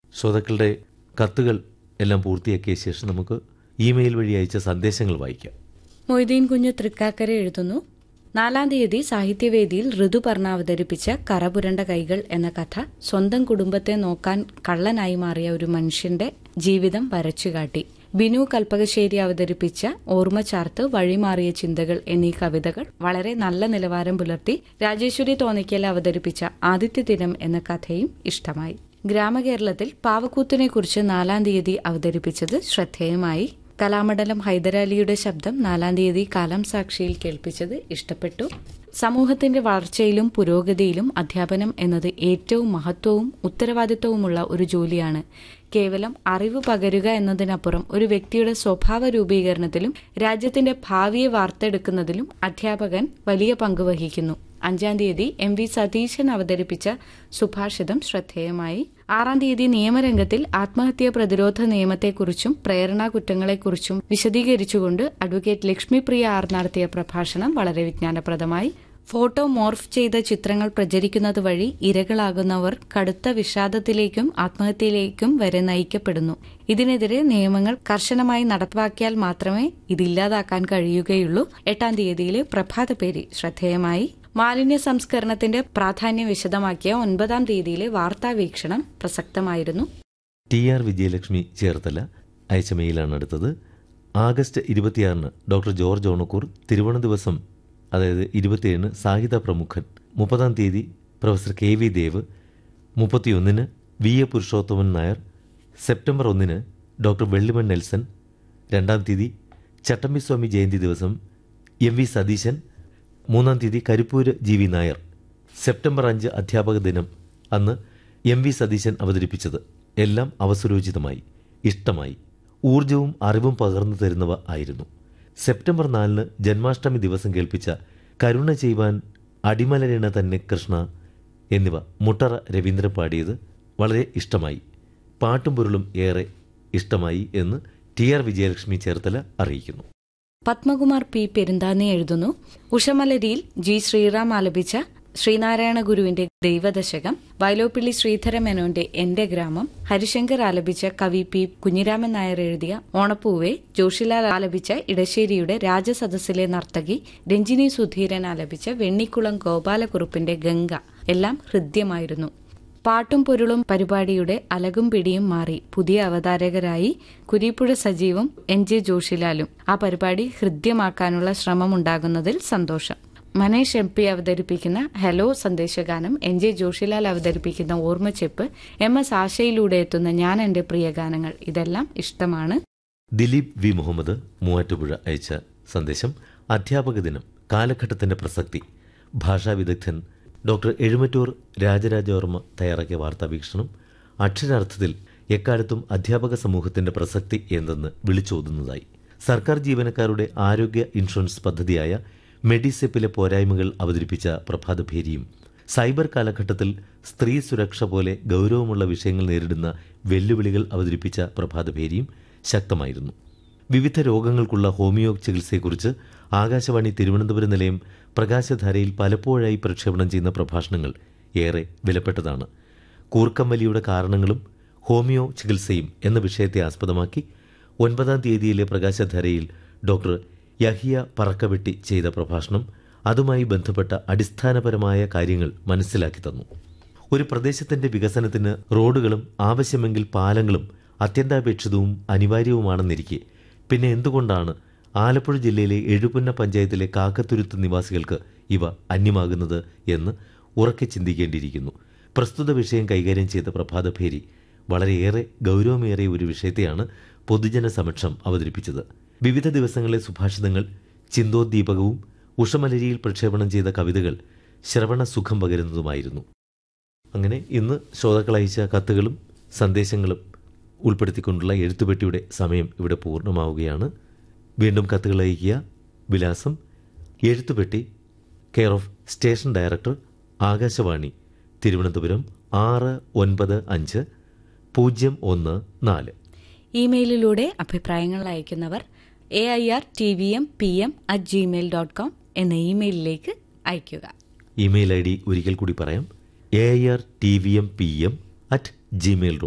ശ്രോതാക്കളുടെ കത്തുകൾ എല്ലാം പൂർത്തിയാക്കിയ ശേഷം നമുക്ക് ഇമെയിൽ വഴി അയച്ച സന്ദേശങ്ങൾ വായിക്കാം മൊയ്തീൻ കുഞ്ഞ് തൃക്കാക്കര എഴുതുന്നു നാലാം തീയതി സാഹിത്യവേദിയിൽ ഋതുപർണ അവതരിപ്പിച്ച കറപുരണ്ട കൈകൾ എന്ന കഥ സ്വന്തം കുടുംബത്തെ നോക്കാൻ കള്ളനായി മാറിയ ഒരു മനുഷ്യന്റെ ജീവിതം വരച്ചുകാട്ടി ബിനു കൽപ്പകശ്ശേരി അവതരിപ്പിച്ച ഓർമ്മചാർത്ത് വഴിമാറിയ ചിന്തകൾ എന്നീ കവിതകൾ വളരെ നല്ല നിലവാരം പുലർത്തി രാജേശ്വരി തോന്നിക്കൽ അവതരിപ്പിച്ച ആദിത്യ ദിനം എന്ന കഥയും ഇഷ്ടമായി ഗ്രാമകേരളത്തിൽ പാവക്കൂത്തിനെക്കുറിച്ച് നാലാം തീയതി അവതരിപ്പിച്ചത് ശ്രദ്ധേയമായി കലാമണ്ഡലം ഹൈദരാലിയുടെ ശബ്ദം നാലാം തീയതി കാലം സാക്ഷിയിൽ കേൾപ്പിച്ചത് ഇഷ്ടപ്പെട്ടു സമൂഹത്തിന്റെ വളർച്ചയിലും പുരോഗതിയിലും അധ്യാപനം എന്നത് ഏറ്റവും മഹത്വവും ഉത്തരവാദിത്വവുമുള്ള ഒരു ജോലിയാണ് കേവലം അറിവ് പകരുക എന്നതിനപ്പുറം ഒരു വ്യക്തിയുടെ സ്വഭാവ രൂപീകരണത്തിലും രാജ്യത്തിന്റെ ഭാവിയെ വാർത്തെടുക്കുന്നതിലും അധ്യാപകൻ വലിയ പങ്ക് വഹിക്കുന്നു അഞ്ചാം തീയതി എം വി സതീശൻ അവതരിപ്പിച്ച സുഭാഷിതം ശ്രദ്ധേയമായി ആറാം തീയതി നിയമരംഗത്തിൽ ആത്മഹത്യാ പ്രതിരോധ നിയമത്തെക്കുറിച്ചും പ്രേരണാ കുറ്റങ്ങളെക്കുറിച്ചും വിശദീകരിച്ചുകൊണ്ട് അഡ്വക്കേറ്റ് ലക്ഷ്മിപ്രിയ ആർ നടത്തിയ പ്രഭാഷണം വളരെ വിജ്ഞാനപ്രദമായി ഫോട്ടോ മോർഫ് ചെയ്ത ചിത്രങ്ങൾ പ്രചരിക്കുന്നത് വഴി ഇരകളാകുന്നവർ കടുത്ത വിഷാദത്തിലേക്കും ആത്മഹത്യയിലേക്കും വരെ നയിക്കപ്പെടുന്നു ഇതിനെതിരെ നിയമങ്ങൾ കർശനമായി നടപ്പാക്കിയാൽ മാത്രമേ ഇതില്ലാതാക്കാൻ കഴിയുകയുള്ളൂ എട്ടാം തീയതിയിലെ പ്രഭാതപേരി ശ്രദ്ധേയമായി മാലിന്യ സംസ്കരണത്തിന്റെ പ്രാധാന്യം വിശദമാക്കിയ ഒൻപതാം തീയതിയിലെ വാർത്താ വീക്ഷണം പ്രസക്തമായിരുന്നു ടി ആർ വിജയലക്ഷ്മി ചേർത്തല അയച്ച മെയിലാണ് അടുത്തത് ആഗസ്റ്റ് ഇരുപത്തിയാറിന് ഡോക്ടർ ജോർജ് ഓണക്കൂർ തിരുവോണ ദിവസം അതായത് ഇരുപത്തിയേഴിന് സാഹിത്യ പ്രമുഖൻ മുപ്പതാം തീയതി പ്രൊഫസർ കെ വി ദേവ് മുപ്പത്തിയൊന്നിന് V A Purushothaman Nair September ഒന്നിന് ഡോക്ടർ വെള്ളിമൺ നെൽസൺ രണ്ടാം തീയതി ചട്ടമ്പിസ്വാമി ജയന്തി ദിവസം എം വി സതീശൻ മൂന്നാം തീയതി Karippur G V Nair September അഞ്ച് അധ്യാപക ദിനം അന്ന് എം വി സതീശൻ അവതരിപ്പിച്ചത് എല്ലാം അവസരോചിതമായി ഇഷ്ടമായി ഊർജവും അറിവും പകർന്നു തരുന്നവ ആയിരുന്നു സെപ്റ്റംബർ നാലിന് ജന്മാഷ്ടമി ദിവസം കേൾപ്പിച്ച കരുണ ചെയ്യുവാൻ അടിമലരണ തന്നെ കൃഷ്ണ എന്നിവ മുട്ടറ രവീന്ദ്രൻ പാടിയത് വളരെ ഇഷ്ടമായി പാട്ടും പൊരുളും ഏറെ ഇഷ്ടമായി എന്ന് ടി ആർ വിജയലക്ഷ്മി ചേർത്തല അറിയിക്കുന്നു പത്മകുമാർ പി പെരുന്താനി എഴുതുന്നു ഉഷമലരിയിൽ ജി ശ്രീറാം ആലപിച്ച ശ്രീനാരായണ ഗുരുവിന്റെ ദൈവദശകം വയലോപ്പിള്ളി ശ്രീധര മേനോന്റെ എന്റെ ഗ്രാമം ഹരിശങ്കർ ആലപിച്ച കവി പി കുഞ്ഞിരാമൻ നായർ എഴുതിയ ഓണപ്പൂവെ ജോഷിലാൽ ആലപിച്ച ഇടശ്ശേരിയുടെ രാജസദസ്സിലെ നർത്തകി രഞ്ജിനി സുധീരൻ ആലപിച്ച വെണ്ണിക്കുളം ഗോപാലക്കുറുപ്പിന്റെ ഗംഗ എല്ലാം ഹൃദ്യമായിരുന്നു പാട്ടും പൊരുളും പരിപാടിയുടെ അലകും പിടിയും മാറി പുതിയ അവതാരകരായി കുരീപ്പുഴ സജീവും എൻ ജെ ജോഷിലാലും ആ പരിപാടി ഹൃദ്യമാക്കാനുള്ള ശ്രമമുണ്ടാകുന്നതിൽ സന്തോഷം മനേഷ് എം പി അവതരിപ്പിക്കുന്ന ഹലോ സന്ദേശഗാനം എൻ ജെ ജോഷിലാൽ അവതരിപ്പിക്കുന്ന ഓർമ്മച്ചെപ്പ് എം എസ് ആശയിലൂടെ എത്തുന്ന ഞാൻ എന്റെ പ്രിയ ഗാനങ്ങൾ ഇതെല്ലാം ഇഷ്ടമാണ് ദിലീപ് വി മുഹമ്മദ് മൂവാറ്റുപുഴ അയച്ച സന്ദേശം അധ്യാപക ദിനം കാലഘട്ടത്തിന്റെ പ്രസക്തി ഭാഷാ വിദഗ്ധൻ ഡോക്ടർ എഴുമറ്റൂർ രാജരാജവർമ്മ തയ്യാറാക്കിയ വാർത്താവീക്ഷണം അക്ഷരാർത്ഥത്തിൽ എക്കാലത്തും അധ്യാപക സമൂഹത്തിന്റെ പ്രസക്തി എന്തെന്ന് വിളിച്ചോതുന്നതായി സർക്കാർ ജീവനക്കാരുടെ ആരോഗ്യ ഇൻഷുറൻസ് പദ്ധതിയായ മെഡിസെപ്പിലെ പോരായ്മകൾ അവതരിപ്പിച്ച പ്രഭാതഭേരിയും സൈബർ കാലഘട്ടത്തിൽ സ്ത്രീ സുരക്ഷ പോലെ ഗൗരവമുള്ള വിഷയങ്ങൾ നേരിടുന്ന വെല്ലുവിളികൾ അവതരിപ്പിച്ച പ്രഭാതഭേരിയും ശക്തമായിരുന്നു വിവിധ രോഗങ്ങൾക്കുള്ള ഹോമിയോ ചികിത്സയെക്കുറിച്ച് ആകാശവാണി തിരുവനന്തപുരം നിലയം പ്രകാശധാരയിൽ പലപ്പോഴായി പ്രക്ഷേപണം ചെയ്യുന്ന പ്രഭാഷണങ്ങൾ ഏറെ വിലപ്പെട്ടതാണ് കൂർക്കമ്പലിയുടെ കാരണങ്ങളും ഹോമിയോ ചികിത്സയും എന്ന വിഷയത്തെ ആസ്പദമാക്കി ഒൻപതാം തീയതിയിലെ പ്രകാശധാരയിൽ ഡോക്ടർ യഹിയ പറക്കവെട്ടി ചെയ്ത പ്രഭാഷണം അതുമായി ബന്ധപ്പെട്ട അടിസ്ഥാനപരമായ കാര്യങ്ങൾ മനസ്സിലാക്കി തന്നു ഒരു പ്രദേശത്തിന്റെ വികസനത്തിന് റോഡുകളും ആവശ്യമെങ്കിൽ പാലങ്ങളും അത്യന്താപേക്ഷിതവും അനിവാര്യവുമാണെന്നിരിക്കെ പിന്നെ എന്തുകൊണ്ടാണ് ആലപ്പുഴ ജില്ലയിലെ എഴുപുന്ന പഞ്ചായത്തിലെ കാക്കത്തുരുത്ത് നിവാസികൾക്ക് ഇവ അന്യമാകുന്നത് എന്ന് ഉറക്കെ ചിന്തിക്കേണ്ടിയിരിക്കുന്നു പ്രസ്തുത വിഷയം കൈകാര്യം ചെയ്ത പ്രഭാതഭേരി വളരെയേറെ ഗൗരവമേറിയ ഒരു വിഷയത്തെയാണ് പൊതുജന സമക്ഷം അവതരിപ്പിച്ചത് വിവിധ ദിവസങ്ങളിലെ സുഭാഷിതങ്ങൾ ചിന്തോദ്ദീപകവും ഉഷമലരിയിൽ പ്രക്ഷേപണം ചെയ്ത കവിതകൾ ശ്രവണ സുഖം പകരുന്നതുമായിരുന്നു അങ്ങനെ ഇന്ന് ശ്രോതാക്കൾ അയച്ച കത്തുകളും സന്ദേശങ്ങളും ഉൾപ്പെടുത്തിക്കൊണ്ടുള്ള എഴുത്തുപെട്ടിയുടെ സമയം ഇവിടെ പൂർണ്ണമാവുകയാണ് വീണ്ടും കത്തുകൾ അയക്കുക വിലാസം എഴുത്തുപെട്ടി care of station director Akashvani Thiruvananthapuram ആറ് ഒൻപത് അഞ്ച് പൂജ്യം ഒന്ന് നാല് ഇമെയിലിലൂടെ അഭിപ്രായങ്ങൾ അയക്കുന്നവർ A I R T V M P M at Gmail dot com എന്ന ഇമെയിലിലേക്ക് അയയ്ക്കുക ഇമെയിൽ ഐ ഡി ഒരിക്കൽ കൂടി പറയാം A I R T V M P M at Gmail